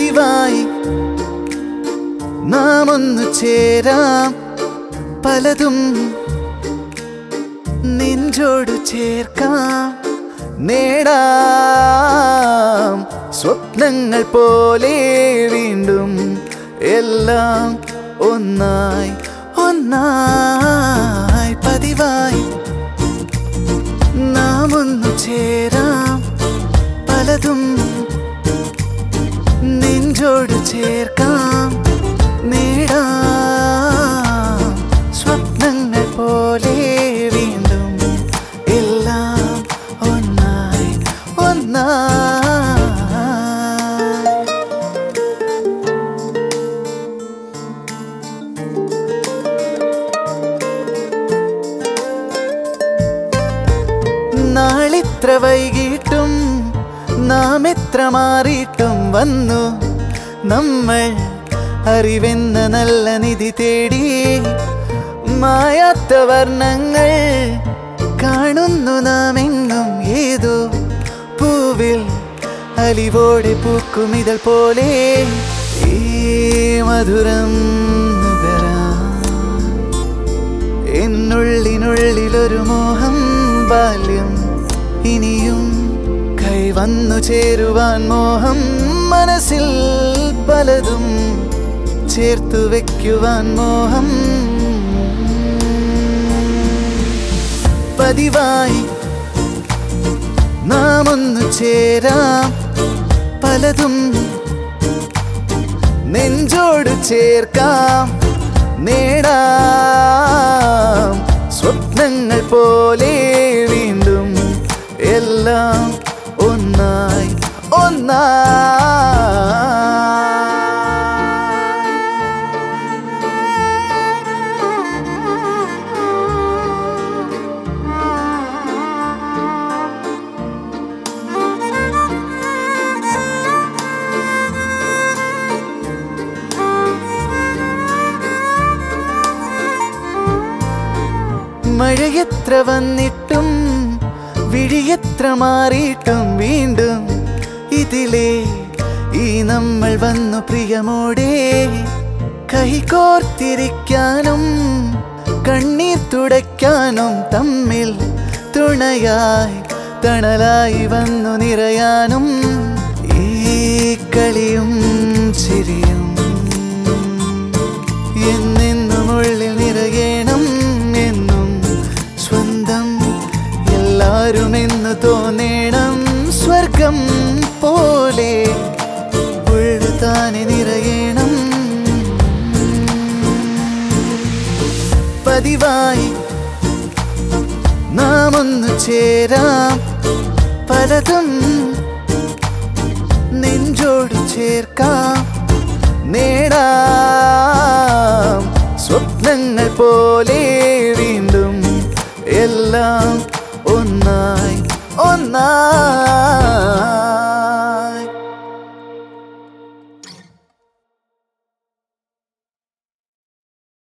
പതിവായി നാം ഒന്നു ചേരാം പലതും നെഞ്ചോട് ചേർക്കാം നേടാം സ്വപ്നങ്ങൾ പോലെ വീണ്ടും എല്ലാം ഒന്നായി ഒന്നായി പതിവായി നാം ഒന്നു ചേരാം പലതും നെഞ്ചോട് ചേർക്കാം നേടാം സ്വപ്നങ്ങൾ പോലെ വീണ്ടും എല്ലാം ഒന്നായി ഒന്നായി നാളിത്ര വൈകിട്ടും നാം എത്ര മാറിയിട്ടും വന്നു നമ്മൾ അറിവെന്ന നല്ല നിധി തേടി മായാത്ത വർണ്ണങ്ങൾ കാണുന്നു നാം എങ്ങും ഏതോ പൂവിൽ അലിവോടെ പൂക്കും ഇതൾ പോലെ ഈ മധുരം നുകരാം എന്നുള്ളിനുള്ളിലൊരു മോഹം ബാല്യം ഇനിയും കൈവന്നു ചേരുവാൻ മോഹം മനസ്സിൽ പലതും ചേർത്തു വെക്കുവാൻ മോഹം പതിവായി നാം ഒന്നു ചേരാം പലതും നെഞ്ചോട് ചേർക്കാം നേടാം സ്വപ്നങ്ങൾ പോലെ വീണ്ടും എല്ലാം ഒന്നായി ഒന്നായി മഴയെത്ര വന്നിട്ടും വിഴിയെത്ര മാറിയിട്ടും വീണ്ടും ഇതിലേ ഈ നമ്മൾ വന്നു പ്രിയമോടെ കൈകോർത്തിരിക്കാനും കണ്ണീർ തുടയ്ക്കാനും തമ്മിൽ തുണയായി തണലായി വന്നു നിറയാനും ഈ കളിയും ചിരിയും എന്നെന്നും ഉള്ളിൽ നിറയണം എന്നും സ്വന്തം എല്ലാരും എന്ന് തോന്നേണം സ്വർഗം പോലെ ഉള്ളു താനെ നിറയണം പതിവായി നാം ഒന്നു ചേരാം പലതും നെഞ്ചോട് ചേർക്കാം നേടാം സ്വപ്നങ്ങൾ പോലെ വീണ്ടും എല്ലാം ഒന്നായി ഒന്നായി